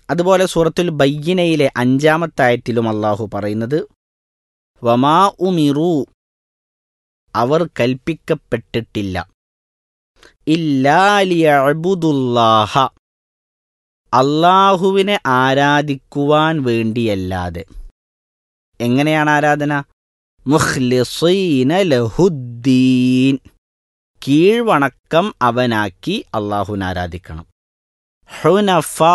അതുപോലെ സൂറത്തുൽ ബയ്യനയിലെ അഞ്ചാമത്തെ ആയത്തിലും അള്ളാഹു പറയുന്നത് വമാ ഉമിറു അവർ കൽപ്പിക്കപ്പെട്ടിട്ടില്ല ഇല്ലാലിയബുദുല്ലാഹ അള്ളാഹുവിനെ ആരാധിക്കുവാൻ വേണ്ടിയല്ലാതെ എങ്ങനെയാണ് ആരാധന മുഖ്ലിസീന ലഹുദ്ദീൻ കീഴ്വണക്കം അവനാക്കി അള്ളാഹുവിനെ ആരാധിക്കണം ഹുനഫാ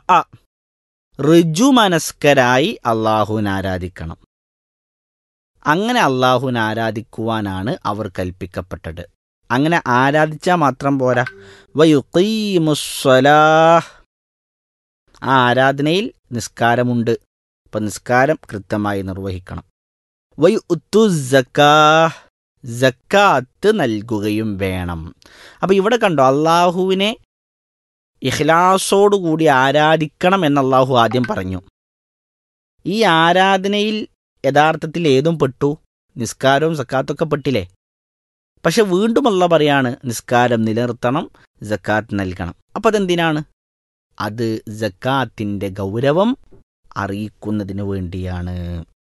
ഋജുമനസ്കരായി അള്ളാഹുവിനെ ആരാധിക്കണം അങ്ങനെ അള്ളാഹുവിനെ ആരാധിക്കുവാനാണ് അവർ കൽപ്പിക്കപ്പെട്ടത് അങ്ങനെ ആരാധിച്ചാൽ മാത്രം പോരാ വയുക്കീമുസ്വലാഹ് ആ ആരാധനയിൽ നിസ്കാരമുണ്ട് അപ്പം നിസ്കാരം കൃത്യമായി നിർവഹിക്കണം വയു ഉത്തു ജക്കാത്ത് നൽകുകയും വേണം അപ്പം ഇവിടെ കണ്ടോ അള്ളാഹുവിനെ ഇഖ്ലാസോടുകൂടി ആരാധിക്കണം എന്ന് അള്ളാഹു ആദ്യം പറഞ്ഞു ഈ ആരാധനയിൽ യഥാർത്ഥത്തിൽ ഏതും പെട്ടു നിസ്കാരവും സക്കാത്തൊക്കെ പെട്ടില്ലേ പക്ഷെ വീണ്ടും അല്ല പറയാണ് നിസ്കാരം നിലനിർത്തണം ജക്കാത്ത് നൽകണം അപ്പം അതെന്തിനാണ് അത് ജക്കാത്തിൻ്റെ ഗൗരവം അറിയിക്കുന്നതിന് വേണ്ടിയാണ്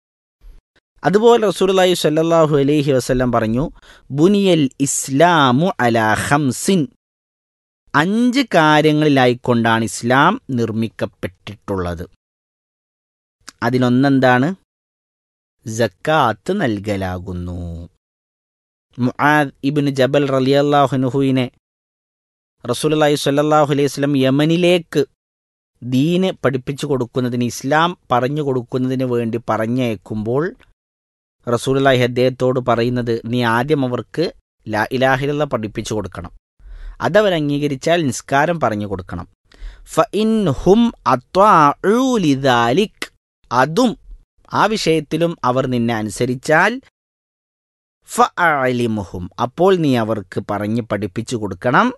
അതുപോലെ റസൂലുള്ളാഹി സ്വല്ലല്ലാഹു അലൈഹി വസല്ലം പറഞ്ഞു ബുനിയൽ ഇസ്ലാമു അലാ ഹംസിൻ അഞ്ച് കാര്യങ്ങളിലായിക്കൊണ്ടാണ് ഇസ്ലാം നിർമ്മിക്കപ്പെട്ടിട്ടുള്ളത് അതിലൊന്നെന്താണ് ജക്കാത്ത് നൽകലാകുന്നു മുആദ് ഇബ്നു ജബൽ റളിയല്ലാഹുനുഹുവിനെ റസൂലുള്ളാഹി സ്വല്ലല്ലാഹു അലൈഹി വസല്ലം യമനിലേക്ക് ദീന് പഠിപ്പിച്ചു കൊടുക്കുന്നതിന് ഇസ്ലാം പറഞ്ഞു കൊടുക്കുന്നതിന് വേണ്ടി പറഞ്ഞയക്കുമ്പോൾ റസൂലുള്ളാഹി അദ്ദേഹത്തോട് പറയുന്നത് നീ ആദ്യം അവർക്ക് ലാ ഇലാഹിലുള്ള പഠിപ്പിച്ചു കൊടുക്കണം അതവർ അംഗീകരിച്ചാൽ നിസ്കാരം പറഞ്ഞു കൊടുക്കണം ഫ ഇൻ ഹും അത്വാലിദാലിക് അതും ആ വിഷയത്തിലും അവർ നിന്നെ അനുസരിച്ചാൽ ഫ അലിമുഹും അപ്പോൾ നീ അവർക്ക് പറഞ്ഞ് പഠിപ്പിച്ചു കൊടുക്കണം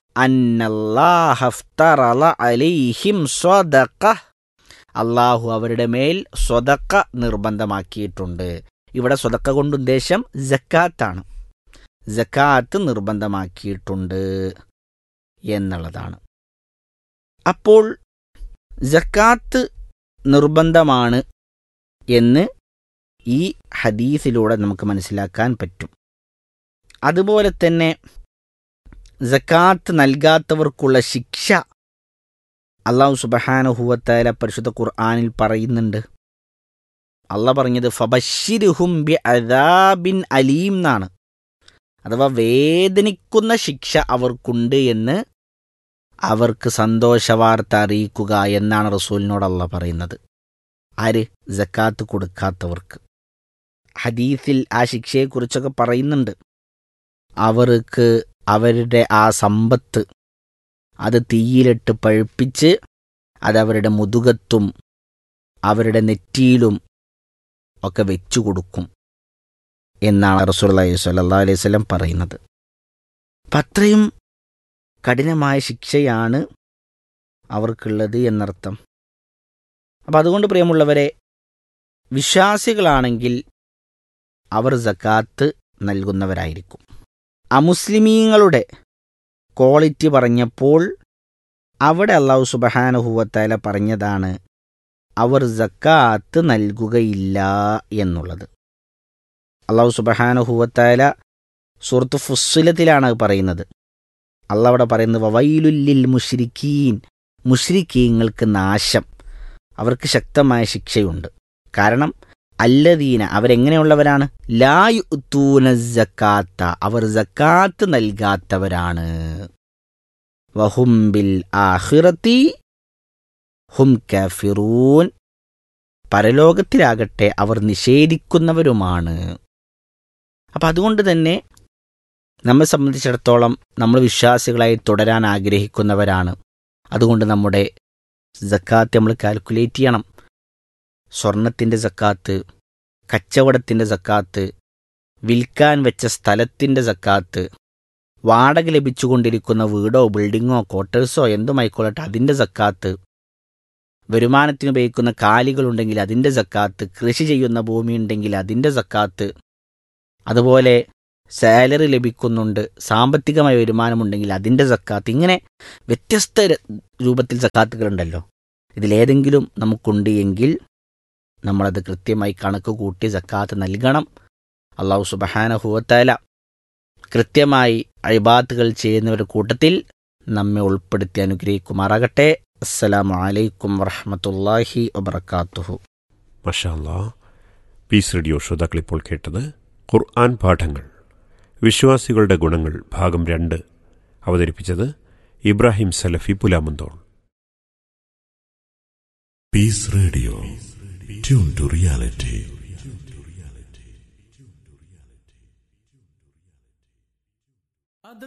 അന്നല്ലാഹഫ്തറല അലൈഹിം സ്വദഖ അള്ളാഹു അവരുടെ മേൽ സ്വതക്ക നിർബന്ധമാക്കിയിട്ടുണ്ട് ഇവിടെ സ്വതക്ക കൊണ്ട് ഉദ്ദേശം ജക്കാത്താണ് ജക്കാത്ത് നിർബന്ധമാക്കിയിട്ടുണ്ട് എന്നുള്ളതാണ് അപ്പോൾ ജക്കാത്ത് നിർബന്ധമാണ് എന്ന് ഈ ഹദീസിലൂടെ നമുക്ക് മനസ്സിലാക്കാൻ പറ്റും അതുപോലെ തന്നെ ജക്കാത്ത് നൽകാത്തവർക്കുള്ള ശിക്ഷ അള്ളാഹു സുബഹാനുഹുവത്തായ പരിശുദ്ധ ഖുർആാനിൽ പറയുന്നുണ്ട് അള്ള പറഞ്ഞത് ഫബഷിരുഹും ബി അദാബിൻ അലീം എന്നാണ് അഥവാ വേദനിക്കുന്ന ശിക്ഷ അവർക്കുണ്ട് എന്ന് അവർക്ക് സന്തോഷവാർത്ത അറിയിക്കുക എന്നാണ് റസൂലിനോട് അള്ള പറയുന്നത് ആര് ജക്കാത്ത് കൊടുക്കാത്തവർക്ക് ഹദീസിൽ ആ ശിക്ഷയെക്കുറിച്ചൊക്കെ പറയുന്നുണ്ട് അവർക്ക് അവരുടെ ആ സമ്പത്ത് അത് തീയിലിട്ട് പഴുപ്പിച്ച് അതവരുടെ മുതുകത്തും അവരുടെ നെറ്റിയിലും ഒക്കെ വെച്ചു കൊടുക്കും എന്നാണ് റസൂല്ലി സ്വല്ലാ അലൈഹി സ്വലം പറയുന്നത് അപ്പം അത്രയും കഠിനമായ ശിക്ഷയാണ് അവർക്കുള്ളത് എന്നർത്ഥം അപ്പം അതുകൊണ്ട് പ്രിയമുള്ളവരെ വിശ്വാസികളാണെങ്കിൽ അവർ ജക്കാത്ത് നൽകുന്നവരായിരിക്കും അമുസ്ലിമീങ്ങളുടെ ക്വാളിറ്റി പറഞ്ഞപ്പോൾ അവിടെ അള്ളാഹു സുബഹാനുഹൂവത്തല പറഞ്ഞതാണ് അവർ ജക്കാത്ത് നൽകുകയില്ല എന്നുള്ളത് അള്ളാഹു സുബഹാനുഹൂവത്തല സുഹൃത്ത് ഫുസ്സുലത്തിലാണ് പറയുന്നത് അള്ളാഹ് അവിടെ പറയുന്നത് വവൈലുല്ലിൽ മുഷ്രിക്കീൻ മുഷ്രിക്കീങ്ങൾക്ക് നാശം അവർക്ക് ശക്തമായ ശിക്ഷയുണ്ട് കാരണം അല്ലദീന അവരെങ്ങനെയുള്ളവരാണ് ലായുത്തൂന ജക്കാത്ത അവർ ജക്കാത്ത് നൽകാത്തവരാണ് വഹുംബിൽ ആഹിറത്തി ഹും കഫിറൂൻ പരലോകത്തിലാകട്ടെ അവർ നിഷേധിക്കുന്നവരുമാണ് അപ്പം അതുകൊണ്ട് തന്നെ നമ്മെ സംബന്ധിച്ചിടത്തോളം നമ്മൾ വിശ്വാസികളായി തുടരാൻ ആഗ്രഹിക്കുന്നവരാണ് അതുകൊണ്ട് നമ്മുടെ ജക്കാത്ത് നമ്മൾ കാൽക്കുലേറ്റ് ചെയ്യണം സ്വർണത്തിൻ്റെ ജക്കാത്ത് കച്ചവടത്തിൻ്റെ ജക്കാത്ത് വിൽക്കാൻ വെച്ച സ്ഥലത്തിൻ്റെ ജക്കാത്ത് വാടക ലഭിച്ചുകൊണ്ടിരിക്കുന്ന വീടോ ബിൽഡിങ്ങോ ക്വാർട്ടേഴ്സോ എന്തുമായിക്കൊള്ളട്ടെ അതിൻ്റെ ജക്കാത്ത് വരുമാനത്തിന് ഉപയോഗിക്കുന്ന കാലികളുണ്ടെങ്കിൽ അതിൻ്റെ ജക്കാത്ത് കൃഷി ചെയ്യുന്ന ഭൂമി ഉണ്ടെങ്കിൽ അതിൻ്റെ ജക്കാത്ത് അതുപോലെ സാലറി ലഭിക്കുന്നുണ്ട് സാമ്പത്തികമായ വരുമാനമുണ്ടെങ്കിൽ അതിൻ്റെ ജക്കാത്ത് ഇങ്ങനെ വ്യത്യസ്ത രൂപത്തിൽ ജക്കാത്തുകളുണ്ടല്ലോ ഇതിലേതെങ്കിലും നമുക്കുണ്ട് എങ്കിൽ നമ്മളത് കൃത്യമായി കണക്ക് കൂട്ടി സക്കാത്ത് നൽകണം അള്ളാഹു സുബഹാനഹുവത്താല കൃത്യമായി അഴിബാത്തുകൾ ചെയ്യുന്നവരുടെ കൂട്ടത്തിൽ നമ്മെ ഉൾപ്പെടുത്തി അനുഗ്രഹിക്കുമാറാകട്ടെ അസ്സലാമു അലൈക്കും വറഹമത്തല്ലാഹി വബർക്കാത്തുഹു മഷാല്ലാ പീസ് റേഡിയോ ശ്രോതാക്കൾ ഇപ്പോൾ കേട്ടത് ഖുർആൻ പാഠങ്ങൾ വിശ്വാസികളുടെ ഗുണങ്ങൾ ഭാഗം രണ്ട് അവതരിപ്പിച്ചത് ഇബ്രാഹിം സലഫി Pulamanthole Peace Radio. Tune to reality.